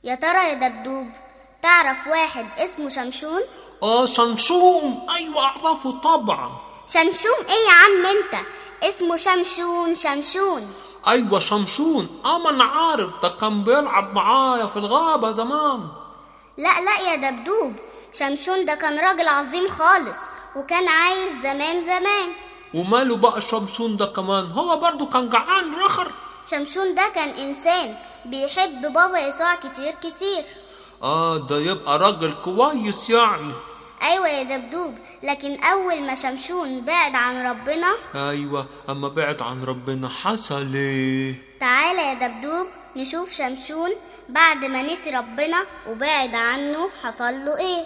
يا ترى يا دبدوب تعرف واحد اسمه شمشون اه شمشوم ايوه اعرفه طبعا شمشون ايه يا عم انت اسمه شمشون شمشون ايوه شمشون اه ما انا عارف ده كان بيلعب معايا في الغابه زمان لا لا يا دبدوب شمشون ده كان راجل عظيم خالص وكان عايش زمان زمان وماله بقى شمشون ده كمان هو برضو كان جعان رخر شمشون ده كان إنسان بيحب بابا يسوع كتير كتير اه ده يبقى راجل كويس يعني أيوة يا دبدوب لكن أول ما شمشون بعد عن ربنا ايوه اما بعد عن ربنا حصل ايه تعالى يا دبدوب نشوف شمشون بعد ما نسي ربنا وبعد عنه حصل له ايه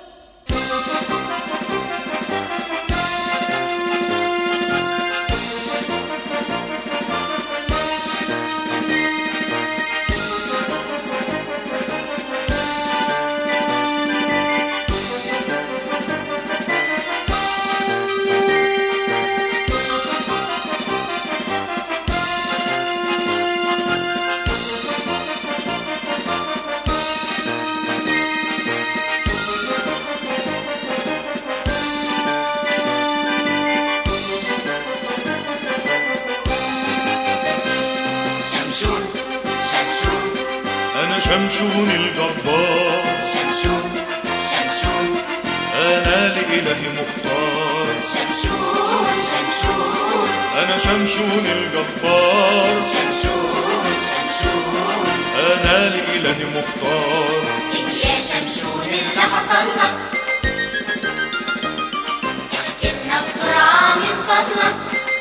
شمشون شمشون أنا شمشون الجبار شمشون شمشون أنا لإلهي مختار شمشون شمشون أنا شمشون الجبار شمشون شمشون أنا لإلهي مختار إيه يا شمشون اللي حصل لك احكي لنا بسرعة من فضلك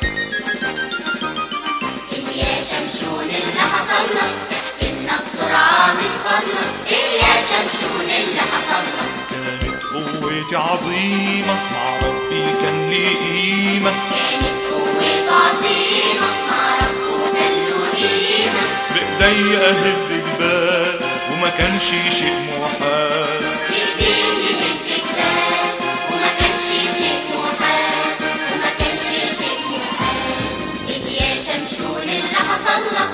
إيه يا شمشون اللي حصل لك احكي لنا بسرعة من فضلك إيه يا شمشون اللي حصل لك كانت قوتي عظيمة مع ربي كان لي قيمة كانت قوته عظيمة مع ربه كان له قيمة بإيدي أهد جبال وما كانش شيء محال بإيديه يهد جبال وما كانش شيء محال وما كانش شيء محال إيه يا شمشون اللي حصل لك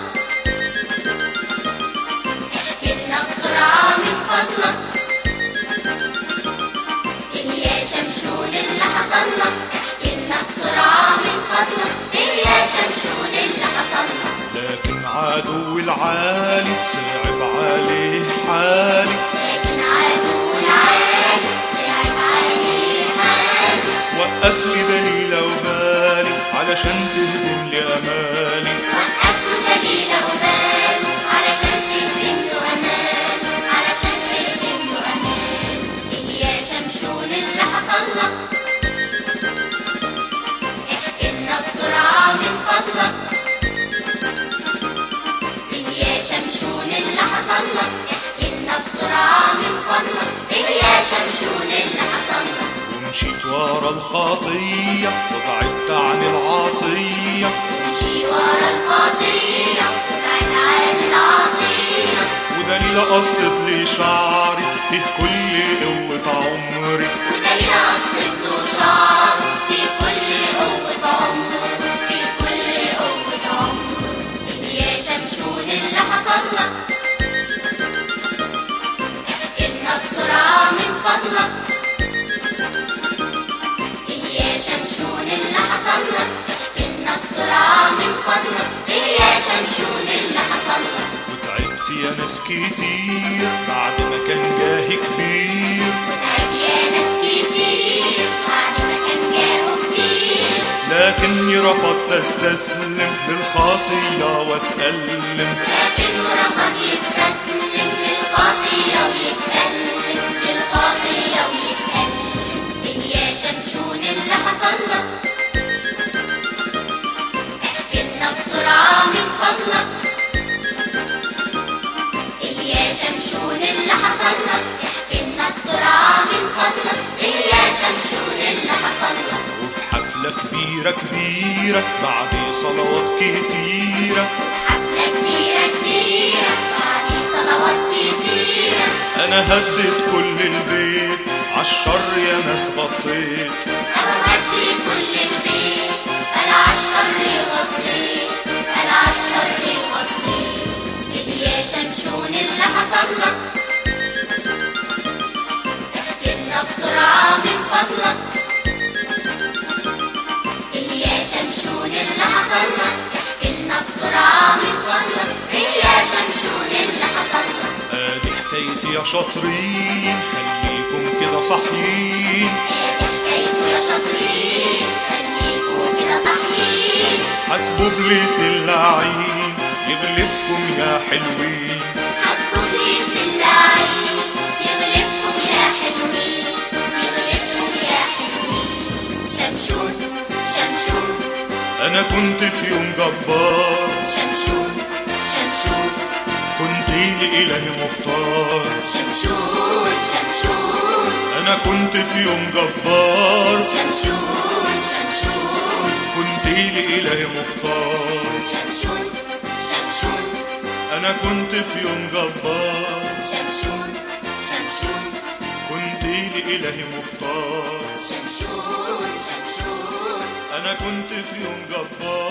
احكي لنا بسرعة من فضلك إيه يا شمشون اللي حصل لك احكي لنا بسرعة من فضلك إيه يا شمشون اللي حصل لك لكن عدو العالي صعب عليه حالي لكن عدو العالي صعب عليه حالي وقف لي دليل وبالي علشان تهدم لي أمالي وقفت دليل وبال علشان تهدم له أمان علشان تهدم له أمان إيه يا شمشون اللي حصل لك احكي لنا بسرعة من فضلك إيه يا شمشون اللي حصل لك احكي لنا بسرعة من فضلك إيه يا شمشون اللي حصل لك ومشيت ورا الخطية وبعدت عن العطية مشي ورا الخطية وبعد عن العطية ودليل قصت لي شعري فيه كل قوة عمري ودليل قصت له شعر في كل قوة عمر في كل قوة عمر إيه يا شمشون اللي حصل لك احكي لنا بسرعة من فضلك إيه يا شمشون اللي حصل لك احكي لنا بسرعة من فضلك إيه يا شمشون اللي حصل لك وتعبت يا ناس كتير بعد ما كان جاهي كبير وتعب يا ناس كتير بعد ما كان جاهه كتير لكني رفضت استسلم للخطية واتألم لكنه رفض يستسلم للخطية ويتألم للخطية ويتألم إيه يا شمشون اللي حصل لك احكي لنا بسرعة من فضلك إيه يا شمشون اللي حصل لك احكي لنا بسرعة من فضلك إيه يا شمشون اللي حصل لك وفي حفلة كبيرة كبيرة بعد صلوات كتيرة حفلة كبيرة كبيرة بعد صلوات كتيرة أنا هديت كل البيت عالشر يا ناس غطيت أنا هدي كل البيت أنا عالشر غطيت أنا عالشر غطيت إيه يا شمشون اللي حصل لك الحكاية يا شاطرين خليكم كده صاحيين الحكاية يا شاطرين خليكوا كده صاحيين حاسبوا ابليس اللعين يغلبكم يا حلوين حسبوا ابليس اللعين يغلبكم يا حلوين يغلبكم يا حلوين شمشون شمشون انا كنت في يوم جبار شمشون شمشون كنت لإلهي مختار شمشون شمشون انا كنت في يوم جبار شمشون شمشون كنت لإلهي مختار شمشون شمشون انا كنت في يوم جبار شمشون شمشون كنت لإلهي مختار شمشون شمشون انا كنت في يوم جبار